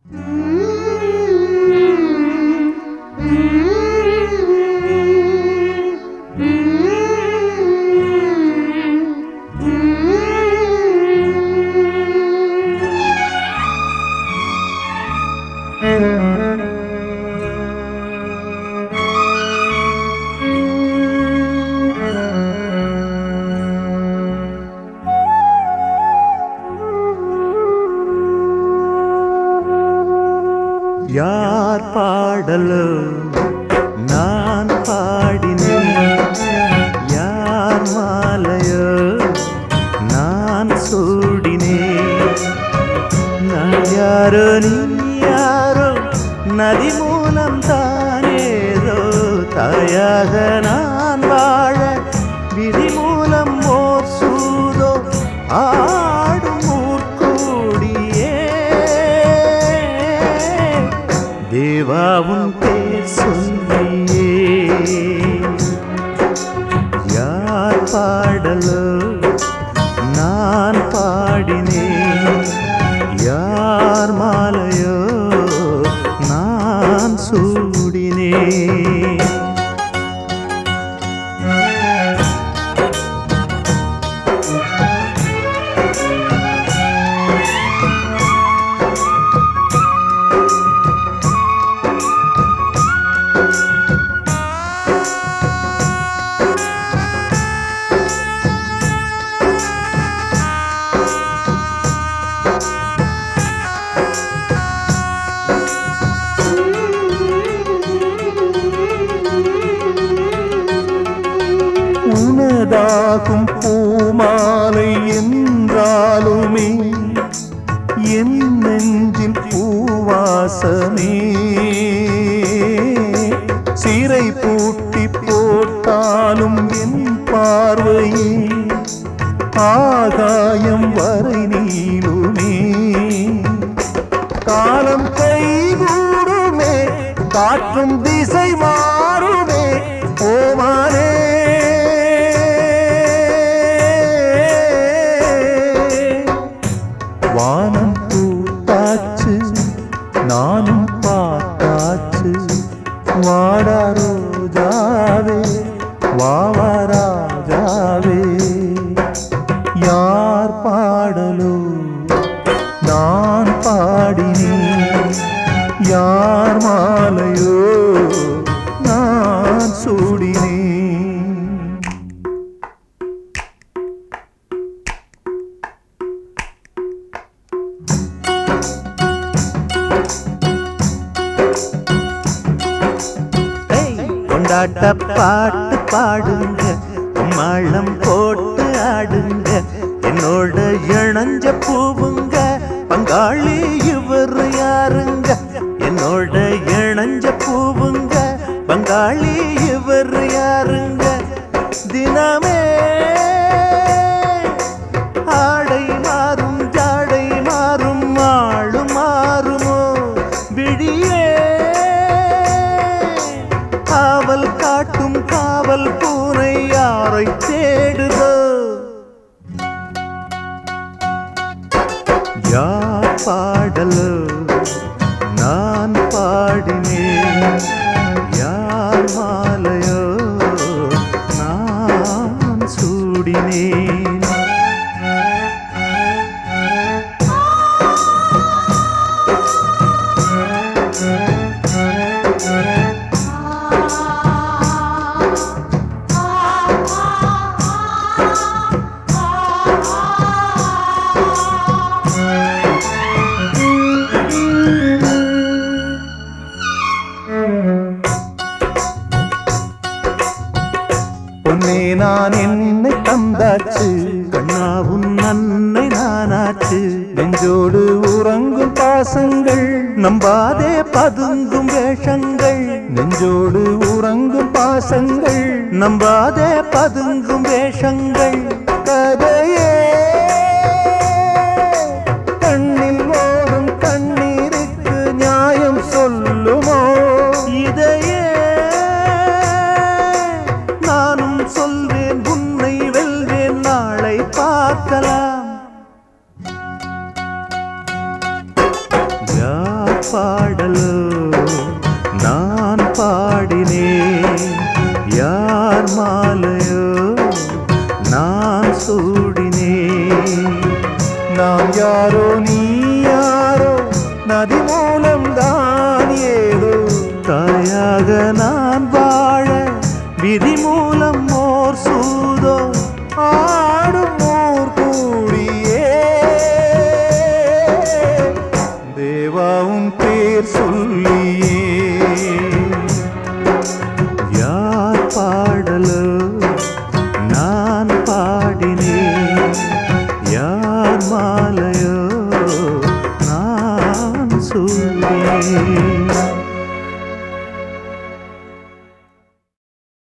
யார் பாடலோ நான் பாடினேன் யார் மாலையோ நான் சூடினேன் நான் யாரோ நீ யாரோ நதி மூலம் தானேதோ தாயாக நான் வாழ விதி மூலம் ஓர் சூதோ ஆடும் ஊர்கூடியே தேவாவும் பேர் சொல்லியே யார் பாடலோ நான் பாடினேன் யார் மாலையோ நான் சூடினேன் உனதாகும் பூமாலை என்றாலுமே என் நெஞ்சில் பூவாசமே சிறை பூட்டி போட்டாலும் என் பார்வையே ஆகாயம் வரை நீளுமே காலம் கைகூடுமே காற்றும் திசை மாறுமே ஓமானே வானம் பூத்தாச்சு நானும் பார்த்தாச்சு வாடா ரோஜாவே வாவா ராஜாவே யார் பாடலோ நான் பாடினேன் யார் மாலையோ நான் சூடினேன் ஏய், கொண்டாட்ட பாட்டு பாடுங்க கும்மாளம் போட்டு ஆடுங்க என்னோட இணைஞ்ச பூவுங்க பங்காளி இவர் யாருங்க என்னோட இணைஞ்ச பூவுங்க பங்காளி இவர் யாருங்க தினமே ஆடை மாறும் ஜாடை மாறும் ஆளு மாறுமோ விழியே காவல் காட்டும் காவல் பூனை யாரை தேடுதோ யார் பாடலோ நான் பாடினேன் யார் மாலையோ நான் சூடினேன் பொன்னே நான் என்னை தந்தாச்சு கண்ணாவும் நன்னை நானாச்சு நெஞ்சோடு உறங்கும் பாசங்கள் நம்பாதே பதுங்கும் வேஷங்கள் நெஞ்சோடு உறங்கும் பாசங்கள் நம்பாதே பதுங்கும் வேஷங்கள் கதையே கண்ணில் ஓடும் கண்ணீருக்கு நியாயம் சொல்லுமோ இதையே நானும் சொல்வேன் உன்னை வெல்வேன் நாளை பார்க்கலாம் யார் பாடலோ நான் பாடினேன் யார் மாலையோ நான் சூடினேன் நாம் யாரோ நீ யாரோ நதி மூலம் தான் ஏதோ தாயாக நான் வாழ விதி மூலம் ஓர் சூது